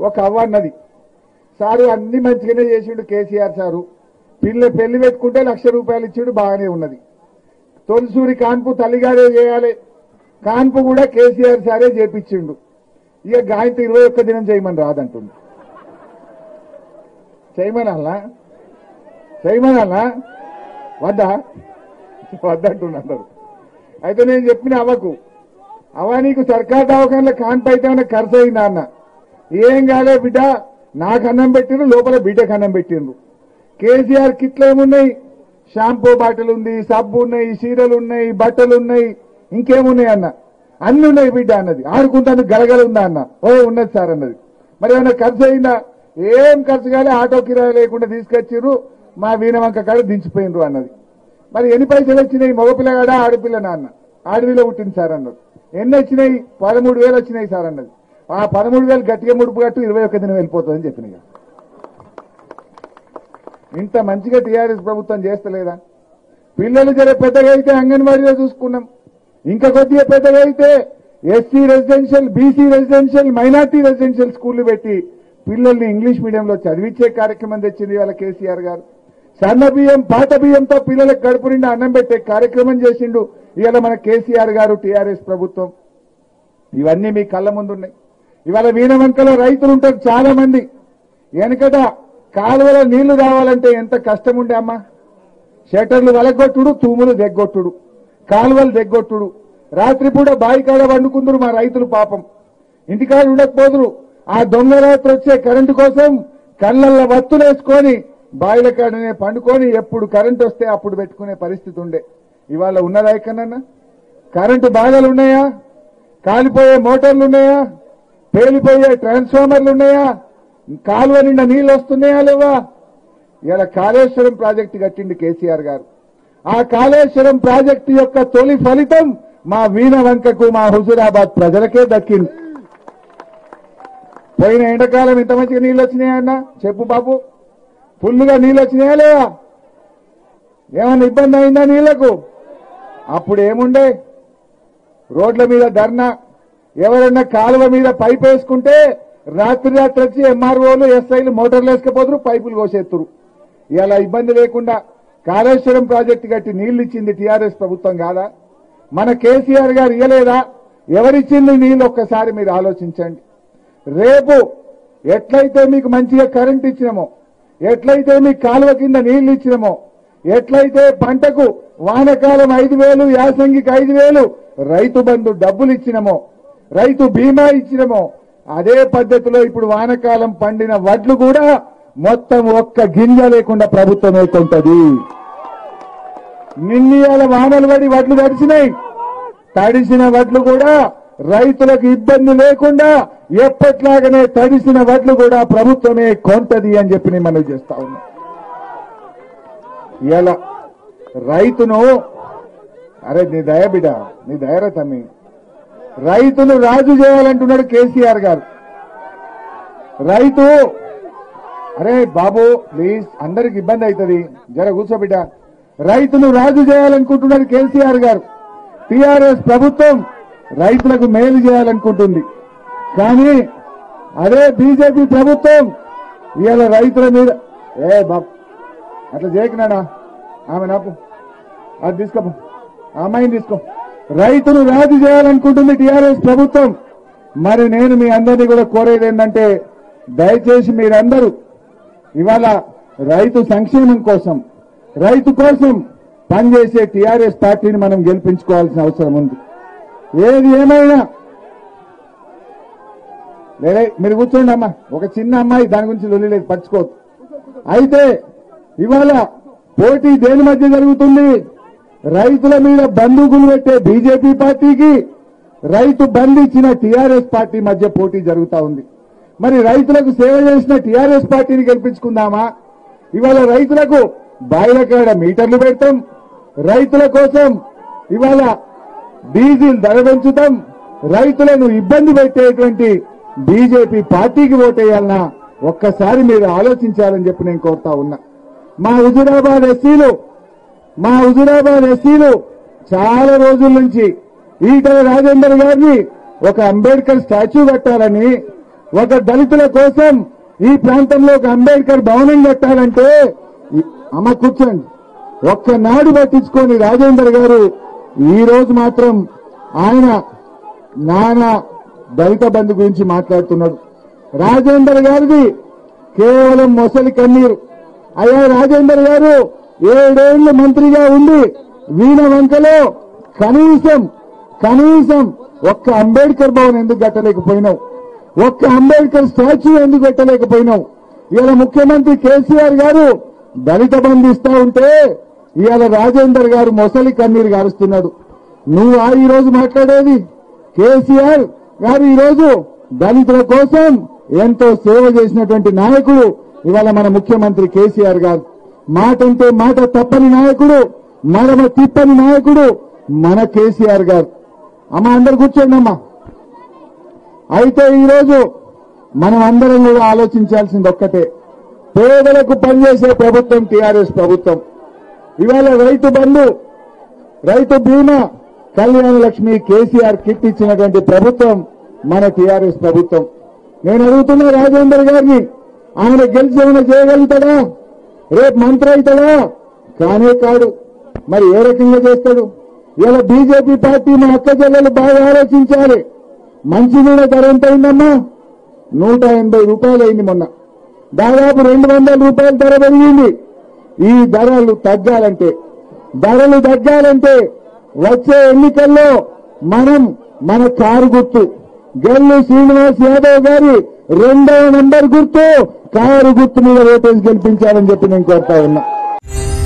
ఒక అవ్వ అన్నది సారు అన్ని మంచిగానే చేసిండు కేసీఆర్ సారు పిల్ల పెళ్లి పెట్టుకుంటే లక్ష రూపాయలు ఇచ్చిండు బాగానే ఉన్నది తొలిసూరి కాన్పు తల్లిగారే చేయాలి కాన్పు కూడా కేసీఆర్ సారే చేపించిండు ఇక గాయంతో ఇరవై ఒక్క దినం చేయమని రాదంటుంది చేయమనాలా చేయమనాలా వద్దా వద్దంటున్నారు అయితే నేను చెప్పిన అవ్వకు అవ్వ నీకు సర్కార్ దవాఖానలో కాన్పు అయితే ఏమైనా ఖర్చు అయిందా అన్న ఏం కాలే బిడ్డ నాకు అన్నం పెట్టిండ్రు లోపల బిడ్డకు అన్నం పెట్టిండ్రు కేసీఆర్ కిట్లు ఏమున్నాయి షాంపూ బాటిల్ ఉంది సబ్బు ఉన్నాయి చీరలు ఉన్నాయి బట్టలు ఉన్నాయి ఇంకేమున్నాయి అన్న అన్ని ఉన్నాయి బిడ్డ అన్నది ఆడుకుంటాను గలగల ఉందా అన్న ఓ ఉన్నది సార్ అన్నది మరి ఏమైనా ఖర్చు అయిందా ఏం ఖర్చు కాలే ఆటో కిరాయి లేకుండా తీసుకొచ్చిర్రు మా వీణవంక కాడ దించిపోయినరు అన్నది మరి ఎన్ని పైసలు వచ్చినాయి మగపిల్లగాడా ఆడపిల్ల నాన్న ఆడవిలో పుట్టింది సార్ అన్నది ఎన్ని వచ్చినాయి పదమూడు వేలు వచ్చినాయి సార్ అన్నది ఆ పదమూడు వేలు గట్టిగా ముడుపు కట్టు ఇరవై ఒక్క దినం వెళ్ళిపోతుందని చెప్పిన ఇంత మంచిగా టీఆర్ఎస్ ప్రభుత్వం చేస్తలేదా పిల్లలు జర పెద్దగా అయితే అంగన్వాడీలో చూసుకున్నాం ఇంకా కొద్దిగా పెద్దగా అయితే SC residential BC residential minority residential స్కూళ్లు పెట్టి పిల్లల్ని ఇంగ్లీష్ మీడియంలో చదివించే కార్యక్రమం తెచ్చింది వాళ్ళ కేసీఆర్ గారు సన్న బియ్యం పాత బియ్యంతో పిల్లలకు కడుపు నిండా అన్నం పెట్టే కార్యక్రమం చేసిండు ఇవాళ మన కేసీఆర్ గారు టీఆర్ఎస్ ప్రభుత్వం ఇవన్నీ మీ కళ్ళ ముందున్నాయి ఇవాళ వీణవంకలో రైతులు ఉంటారు చాలా మంది వెనకట కాలువలో నీళ్లు రావాలంటే ఎంత కష్టం ఉండే అమ్మా షటర్లు వలగొట్టుడు తూములు దెగ్గొట్టుడు కాలువలు దెగ్గొట్టుడు రాత్రిపూట బావి కాడ వండుకుందరు మా రైతులు పాపం ఇంటికాడ ఉండకపోదురు ఆ దొంగ రాత్రి వచ్చే కరెంటు కోసం కళ్ళల్లో వత్తులేసుకొని బావిల కాడనే పండుకొని ఎప్పుడు కరెంటు వస్తే అప్పుడు పెట్టుకునే పరిస్థితి ఉండే ఇవాళ ఉన్నదా ఎక్కడన్నా కరెంటు బాధలు ఉన్నాయా కాలిపోయే మోటార్లు ఉన్నాయా పేలిపోయే ట్రాన్స్ఫార్మర్లు ఉన్నాయా కాలువ నిండా నీళ్లు వస్తున్నాయా లేవా ఇలా కాళేశ్వరం ప్రాజెక్టు కట్టింది కేసీఆర్ గారు ఆ కాళేశ్వరం ప్రాజెక్టు యొక్క తొలి ఫలితం మా వీణ వంకకు మా హుజురాబాద్ ప్రజలకే దక్కింది పోయిన ఎండాకాలం ఇంత మంచిగా నీళ్ళు వచ్చినాయా అన్న చెప్పు బాబు ఫుల్లుగా నీళ్ళు వచ్చినాయా లేవా ఏమన్నా ఇబ్బంది అయిందా నీళ్లకు అప్పుడు ఏముండే రోడ్ల మీద ధర్నా ఎవరన్నా కాలువ మీద పైప్ వేసుకుంటే రాత్రి రాత్రి వచ్చి ఎంఆర్ఓలు ఎస్ఐలు మోటార్లు వేసుకపోతురు పైపులు కోసేస్తురు ఇలా ఇబ్బంది లేకుండా కాళేశ్వరం ప్రాజెక్టు కట్టి నీళ్లు ఇచ్చింది టీఆర్ఎస్ ప్రభుత్వం కాదా మన కేసీఆర్ గారు ఇయ్యలేదా ఎవరిచ్చింది నీళ్లు ఒక్కసారి మీరు ఆలోచించండి రేపు ఎట్లయితే మీకు మంచిగా కరెంట్ ఇచ్చినామో ఎట్లయితే మీకు కాలువ కింద నీళ్లు ఇచ్చినామో ఎట్లయితే పంటకు వానకాలం ఐదు వేలు యాసంగికి ఐదు వేలు రైతు బంధు డబ్బులు ఇచ్చినమో రైతు బీమా ఇచ్చినమో అదే పద్ధతిలో ఇప్పుడు వానకాలం పండిన వడ్లు కూడా మొత్తం ఒక్క గింజ లేకుండా ప్రభుత్వమే కొంటది నిన్నీయాల వానలు పడి వడ్లు తడిసినాయి తడిసిన వడ్లు కూడా రైతులకు ఇబ్బంది లేకుండా ఎప్పట్లాగనే తడిసిన వడ్లు కూడా ప్రభుత్వమే కొంటది అని చెప్పి నేను మనం చేస్తా ఉన్నా ఇలా రైతును అరే నీ దయ బిడ నీ దయరా తమ్మి రైతును రాజు చేయాలంటున్నాడు కేసీఆర్ గారు రైతు అరే బాబు ప్లీజ్ అందరికి ఇబ్బంది అవుతుంది జర కూర్చో బిడ్డ రైతును రాజు చేయాలనుకుంటున్నాడు కేసీఆర్ గారు టీఆర్ఎస్ ప్రభుత్వం రైతులకు మేలు చేయాలనుకుంటుంది కానీ అదే బీజేపీ ప్రభుత్వం ఇవాళ రైతుల మీద ఏ బాబు అట్లా చేయకున్నాడా ఆమె నాకు అది తీసుకో ఆ అమ్మాయిని తీసుకో రైతును రాజు చేయాలనుకుంటుంది టీఆర్ఎస్ ప్రభుత్వం మరి నేను మీ అందరినీ కూడా కోరేది ఏంటంటే దయచేసి మీరందరూ ఇవాళ రైతు సంక్షేమం కోసం రైతు కోసం పనిచేసే టీఆర్ఎస్ పార్టీని మనం గెలిపించుకోవాల్సిన అవసరం ఉంది ఏది ఏమైనా లేదే మీరు కూర్చోండి అమ్మా ఒక చిన్న అమ్మాయి దాని గురించి లొల్లి లేదు పట్టుకోవద్దు అయితే ఇవాళ పోటీ దేని మధ్య జరుగుతుంది రైతుల మీద బందూకులు పెట్టే బీజేపీ పార్టీకి రైతు బంద్ ఇచ్చిన టీఆర్ఎస్ పార్టీ మధ్య పోటీ జరుగుతా ఉంది మరి రైతులకు సేవ చేసిన టీఆర్ఎస్ పార్టీని గెలిపించుకుందామా ఇవాళ రైతులకు బాయిల కాడ మీటర్లు పెడతాం రైతుల కోసం ఇవాళ డీజిల్ ధర పెంచుతాం రైతులను ఇబ్బంది పెట్టేటువంటి బీజేపీ పార్టీకి ఓటేయాలన్నా ఒక్కసారి మీరు ఆలోచించాలని చెప్పి నేను కోరుతా ఉన్నా మా హుజురాబాద్ ఎస్సీలు మా హుజురాబాద్ ఎస్సీలు చాలా రోజుల నుంచి ఈటల రాజేందర్ గారిని ఒక అంబేద్కర్ స్టాచ్యూ కట్టాలని ఒక దళితుల కోసం ఈ ప్రాంతంలో ఒక అంబేద్కర్ భవనం కట్టాలంటే ఈ- అమ్మ కూర్చోండి ఒక్కనాడు పట్టించుకొని రాజేందర్ గారు ఈ రోజు మాత్రం ఆయన నానా దళిత బంధు గురించి మాట్లాడుతున్నాడు రాజేందర్ గారిది కేవలం మొసలి కన్నీరు అయ్యా రాజేందర్ గారు ఏడేళ్లు మంత్రిగా ఉండి వీణ వంకలో కనీసం కనీసం ఒక్క అంబేద్కర్ భవన్ ఎందుకు కట్టలేకపోయినావు ఒక్క అంబేద్కర్ స్టాచ్యూ ఎందుకు పెట్టలేకపోయినావు ఇవాళ ముఖ్యమంత్రి కేసీఆర్ గారు దళిత బంధు ఇస్తా ఉంటే ఇవాళ రాజేందర్ గారు మొసలి కన్నీరు గారుస్తున్నాడు నువ్వు ఆ ఈ రోజు మాట్లాడేది కేసీఆర్ గారు ఈ రోజు దళితుల కోసం ఎంతో సేవ చేసినటువంటి నాయకుడు ఇవాళ మన ముఖ్యమంత్రి కేసీఆర్ గారు మాట అంటే మాట తప్పని నాయకుడు మడమ తిప్పని నాయకుడు మన కేసీఆర్ గారు అమ్మ అందరు కూర్చోండి అమ్మా అయితే ఈరోజు మనం అందరం కూడా ఆలోచించాల్సింది ఒక్కటే పేదలకు పనిచేసే ప్రభుత్వం టీఆర్ఎస్ ప్రభుత్వం ఇవాళ రైతు బంధు రైతు బీమా కళ్యాణ లక్ష్మి కేసీఆర్ కిట్ ఇచ్చినటువంటి ప్రభుత్వం మన టీఆర్ఎస్ ప్రభుత్వం నేను అడుగుతున్నా రాజేందర్ గారిని ఆయన గెలిచి ఏమైనా చేయగలుగుతాడా రేపు మంత్రి అవుతాడా కానే కాడు మరి ఏ రకంగా చేస్తాడు ఇలా బీజేపీ పార్టీ మా అక్క చెల్లెలు బాగా ఆలోచించాలి మంచినీళ్ళ ధర ఎంత అయిందమ్మా నూట ఎనభై రూపాయలు అయింది మొన్న దాదాపు రెండు వందల రూపాయల ధర పెరిగింది ఈ ధరలు తగ్గాలంటే ధరలు తగ్గాలంటే వచ్చే ఎన్నికల్లో మనం మన కారు గుర్తు గల్లు శ్రీనివాస్ యాదవ్ గారి రెండవ నంబర్ గుర్తు కారు గుర్తు మీద ఓటేసి గెలిపించాలని చెప్పి నేను కోరుతా ఉన్నా